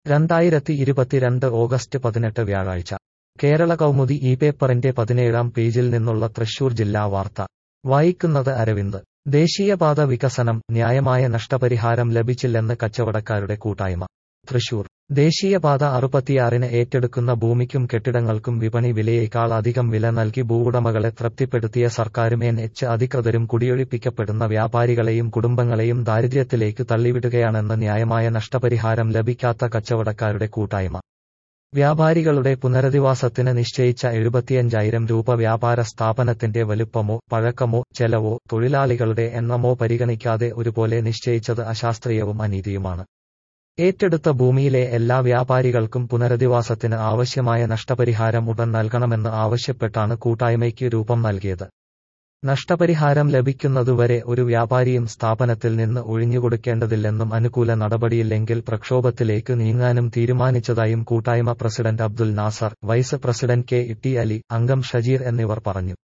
രണ്ടായിരത്തി ഇരുപത്തിരണ്ട് ഓഗസ്റ്റ് പതിനെട്ട് വ്യാഴാഴ്ച കേരള കൗമുദി ഈ പേപ്പറിന്റെ പതിനേഴാം പേജിൽ നിന്നുള്ള തൃശൂർ ജില്ലാ വാർത്ത വായിക്കുന്നത് അരവിന്ദ് ദേശീയപാത വികസനം ന്യായമായ നഷ്ടപരിഹാരം ലഭിച്ചില്ലെന്ന് കച്ചവടക്കാരുടെ കൂട്ടായ്മ തൃശൂർ ദേശീയപാത അറുപത്തിയാറിന് ഏറ്റെടുക്കുന്ന ഭൂമിക്കും കെട്ടിടങ്ങൾക്കും വിപണി വിലയേക്കാൾ അധികം വില നൽകി ഭൂവുടമകളെ തൃപ്തിപ്പെടുത്തിയ സർക്കാരും എൻ എച്ച് അധികൃതരും കുടിയൊഴിപ്പിക്കപ്പെടുന്ന വ്യാപാരികളെയും കുടുംബങ്ങളെയും ദാരിദ്ര്യത്തിലേക്ക് തള്ളിവിടുകയാണെന്ന് ന്യായമായ നഷ്ടപരിഹാരം ലഭിക്കാത്ത കച്ചവടക്കാരുടെ കൂട്ടായ്മ വ്യാപാരികളുടെ പുനരധിവാസത്തിന് നിശ്ചയിച്ച എഴുപത്തിയഞ്ചായിരം രൂപ വ്യാപാര സ്ഥാപനത്തിന്റെ വലുപ്പമോ പഴക്കമോ ചെലവോ തൊഴിലാളികളുടെ എണ്ണമോ പരിഗണിക്കാതെ ഒരുപോലെ നിശ്ചയിച്ചത് അശാസ്ത്രീയവും അനീതിയുമാണ് ഏറ്റെടുത്ത ഭൂമിയിലെ എല്ലാ വ്യാപാരികൾക്കും പുനരധിവാസത്തിന് ആവശ്യമായ നഷ്ടപരിഹാരം ഉടൻ നൽകണമെന്ന് ആവശ്യപ്പെട്ടാണ് കൂട്ടായ്മയ്ക്ക് രൂപം നൽകിയത് നഷ്ടപരിഹാരം ലഭിക്കുന്നതുവരെ ഒരു വ്യാപാരിയും സ്ഥാപനത്തിൽ നിന്ന് ഒഴിഞ്ഞുകൊടുക്കേണ്ടതില്ലെന്നും അനുകൂല നടപടിയില്ലെങ്കിൽ പ്രക്ഷോഭത്തിലേക്ക് നീങ്ങാനും തീരുമാനിച്ചതായും കൂട്ടായ്മ president Abdul Nasser vice president K T Ali അംഗം ഷജീർ എന്നിവർ പറഞ്ഞു